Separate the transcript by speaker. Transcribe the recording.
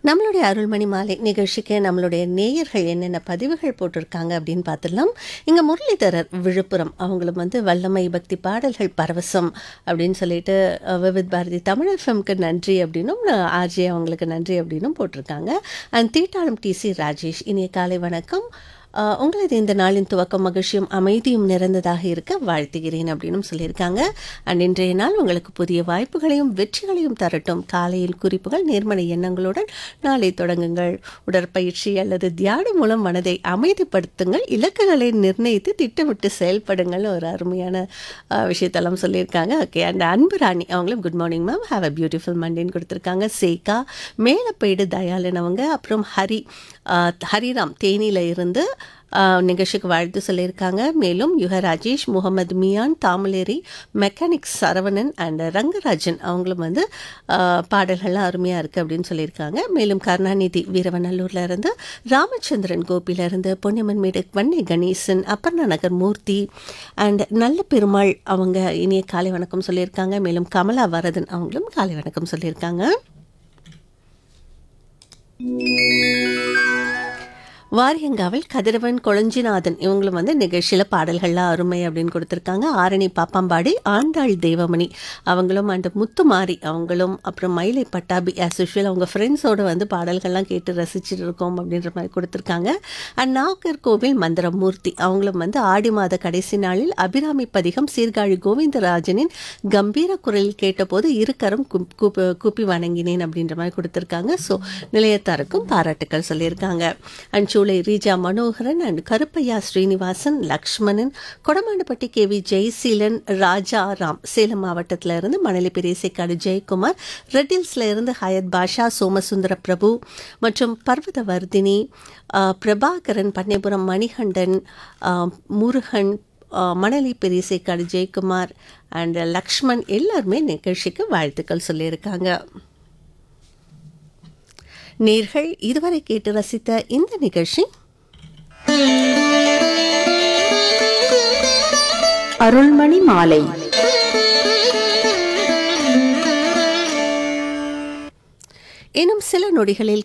Speaker 1: நம்மளுடைய அருள்மணி மாலை நிகழ்ச்சிக்கு நம்மளுடைய நேயர்கள் என்னென்ன பதிவுகள் போட்டிருக்காங்க அப்படின்னு பார்த்துடலாம் இங்கே முரளிதரர் விழுப்புரம் அவங்களும் வந்து வல்லமை பக்தி பாடல்கள் பரவசம் அப்படின்னு சொல்லிட்டு அஹ், விவித் பாரதி தமிழ் எஃப்எம்க்கு நன்றி அப்படின்னும் ஆர்ஜே அவங்களுக்கு நன்றி அப்படின்னும் போட்டிருக்காங்க அண்ட் தீட்டாளம் டிசி ராஜேஷ் இனிய காலை வணக்கம் அஹ், உங்களது இந்த நாளின் துவக்கம் மகிழ்ச்சியும் அமைதியும் நிறைந்ததாக இருக்க வாழ்த்துகிறேன் அப்படின்னு சொல்லியிருக்காங்க அண்ட் இன்றைய நாள் உங்களுக்கு புதிய வாய்ப்புகளையும் வெற்றிகளையும் தரட்டும் காலையில் குறிப்புகள் நேர்மறை எண்ணங்களுடன் நாளை தொடங்குங்கள் உடற்பயிற்சி அல்லது தியானம் மூலம் மனதை அமைதிப்படுத்துங்கள் இலக்குகளை நிர்ணயித்து திட்டமிட்டு செயல்படுங்கள் ஒரு அருமையான அஹ், விஷயத்தெல்லாம் சொல்லியிருக்காங்க ஓகே அண்ட் அன்பு ராணி அவங்களும் good morning ma'am have a beautiful மண்டேன்னு கொடுத்துருக்காங்க சேகா மேலப்பேடு தயாளன் அவங்க அப்புறம் ஹரி அஹ், ஹரிராம் தேனியில் இருந்து ஆஹ் நிகழ்ச்சிக்கு வாழ்த்து சொல்லியிருக்காங்க மேலும் யுக ராஜேஷ் முகமது மியான் தாமலேரி மெக்கானிக்ஸ் சரவணன் அண்ட் ரங்கராஜன் அவங்களும் வந்து ஆஹ் பாடல்கள்லாம் அருமையாக இருக்குது அப்படின்னு சொல்லியிருக்காங்க மேலும் கருணாநிதி வீரவநல்லூர்ல இருந்து ராமச்சந்திரன் கோபில இருந்து பொன்னியம்மன் மேடு வன்னை கணேசன் அப்பர்ணா நகர் மூர்த்தி அண்ட் நல்ல பெருமாள் அவங்க இனிய காலை வணக்கம் சொல்லியிருக்காங்க மேலும் கமலா வரதன் அவங்களும் காலை வணக்கம் சொல்லியிருக்காங்க வாரியங்காவல் கதிரவன் கொளஞ்சிநாதன் இவங்களும் வந்து நிகழ்ச்சியில் பாடல்கள்லாம் அருமை அப்படின்னு கொடுத்துருக்காங்க ஆரணி பாப்பாம்பாடி ஆண்டாள் தேவமணி அவங்களும் அண்ட் முத்துமாரி அவங்களும் அப்புறம் மயிலை பட்டாபி ஆஸ் யூஷுவல் அவங்க ஃப்ரெண்ட்ஸோடு வந்து பாடல்கள்லாம் கேட்டு ரசிச்சுட்டு இருக்கோம் அப்படின்ற மாதிரி கொடுத்துருக்காங்க அண்ட் நாகர் கோவில் மந்திரமூர்த்தி அவங்களும் வந்து ஆடி மாத கடைசி நாளில் அபிராமி பதிகம் சீர்காழி கோவிந்தராஜனின் கம்பீர குரலில் கேட்டபோது இருக்கரம் குப்- கூப்பி கூப்பி வணங்கினேன் அப்படின்ற மாதிரி கொடுத்துருக்காங்க ஸோ நிலையத்தாருக்கும் பாராட்டுக்கள் சொல்லியிருக்காங்க and Choolai Reeja Manoharan and Karuppaiya Srinivasan Lakshmanan Kodamandapatti K V Jayaseelan Raja Ram Salem மாவட்டத்தில் இருந்து மணலி பெரியசைக்காடு ஜெயக்குமார் ரெட்டில்ஸ்ல இருந்து ஹயத் பாஷா சோமசுந்தர பிரபு மற்றும் பர்வதவர்தினி ஆஹ், பிரபாகரன் பண்ணைபுரம் மணிகண்டன் ஆஹ், முருகன் ஆஹ், மணலி பெரியசைக்காடு ஜெயக்குமார் அண்ட் லக்ஷ்மண் எல்லாருமே நிகழ்ச்சிக்கு வாழ்த்துக்கள் சொல்லியிருக்காங்க நேர்கள் இதுவரை கேட்டு ரசித்த இந்த நிகழ்ச்சி
Speaker 2: அருள்மணி மாலை
Speaker 1: இன்னும் சில நொடிகளில்